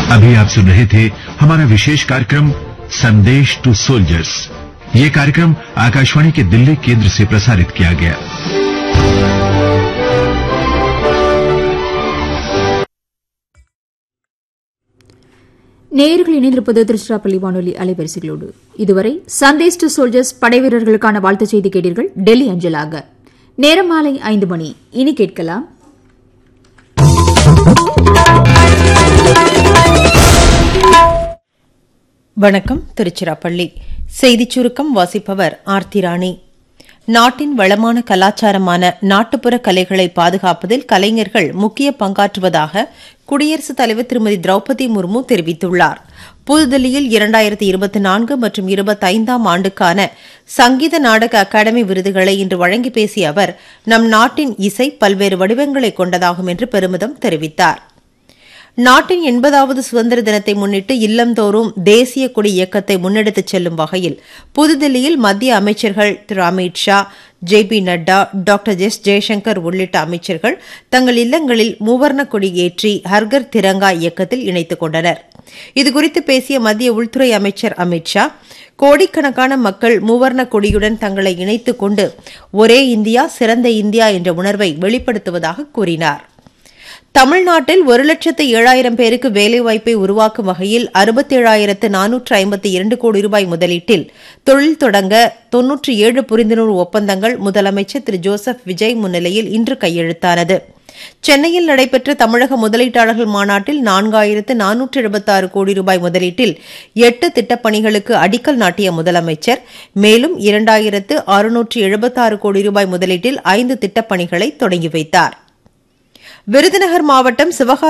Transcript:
अभी आप सुन रहे थे हमारा विशेष कार्यक्रम संदेश टू सोल्जर्स ये कार्यक्रम आकाशवाणी के दिल्ली केंद्र से प्रसारित किया गया நேயர்கள் இணைந்திருப்பது திருச்சிராப்பள்ளி வானொலி அலைவரிசைகளோடு இதுவரை சண்டேஸ் டு சோல்ஜர்ஸ் படைவீரர்களுக்கான வாழ்த்துச் செய்தி கேட்டீர்கள் டெல்லி அஞ்சலாக நேரம் மாலை ஐந்து மணி இனி கேட்கலாம் வணக்கம் திருச்சிராப்பள்ளி செய்திச் சுருக்கம் வாசிப்பவர் ஆர்த்தி ராணி நாட்டின் வளமான கலாச்சாரமான நாட்டுப்புற கலைகளை பாதுகாப்பதில் கலைஞர்கள் முக்கிய பங்காற்றுவதாக குடியரசுத் தலைவர் திருமதி திரௌபதி முர்மு தெரிவித்துள்ளார் புதுதில்லியில் இரண்டாயிரத்தி இருபத்தி நான்கு மற்றும் இருபத்தைந்தாம் ஆண்டுக்கான சங்கீத நாடக அகாடமி விருதுகளை இன்று வழங்கி பேசிய அவர் நம் நாட்டின் இசை பல்வேறு வடிவங்களை கொண்டதாகும் என்று பெருமிதம் தெரிவித்தார் நாட்டின் எண்பதாவது சுதந்திர தினத்தை முன்னிட்டு இல்லந்தோறும் தேசிய கொடி இயக்கத்தை முன்னெடுத்துச் செல்லும் வகையில் புதுதில்லியில் மத்திய அமைச்சர்கள் Thiru Amit Shah J P Nadda doctor S Jaishankar உள்ளிட்ட அமைச்சர்கள் தங்கள் இல்லங்களில் மூவர்ண கொடி ஏற்றி ஹர்கர் திரங்கா இயக்கத்தில் இணைத்துக் கொண்டனர் இதுகுறித்து பேசிய மத்திய உள்துறை அமைச்சர் அமித் ஷா கோடிக்கணக்கான மக்கள் மூவர்ண கொடியுடன் தங்களை இணைத்துக் கொண்டு ஒரே இந்தியா சிறந்த இந்தியா என்ற உணர்வை வெளிப்படுத்துவதாக கூறினார் தமிழ்நாட்டில் ஒரு லட்சத்து ஏழாயிரம் பேருக்கு வேலைவாய்ப்பை உருவாக்கும் வகையில் அறுபத்தேழாயிரத்து நானூற்று ஐம்பத்தி இரண்டு கோடி ரூபாய் முதலீட்டில் தொழில் தொடங்க தொன்னூற்றி ஏழு புரிந்துணர்வு ஒப்பந்தங்கள் முதலமைச்சர் திரு ஜோசப் விஜய் முன்னிலையில் இன்று கையெழுத்தானது சென்னையில் நடைபெற்ற தமிழக முதலீட்டாளர்கள் மாநாட்டில் நான்காயிரத்து நானூற்று எழுபத்தாறு கோடி ரூபாய் முதலீட்டில் எட்டு திட்டப்பணிகளுக்கு அடிக்கல் நாட்டிய முதலமைச்சர் மேலும் இரண்டாயிரத்து அறுநூற்று எழுபத்தாறு கோடி ரூபாய் முதலீட்டில் ஐந்து திட்டப்பணிகளை தொடங்கி வைத்தார் விருதுநகர் மாவட்டம் சிவகாசி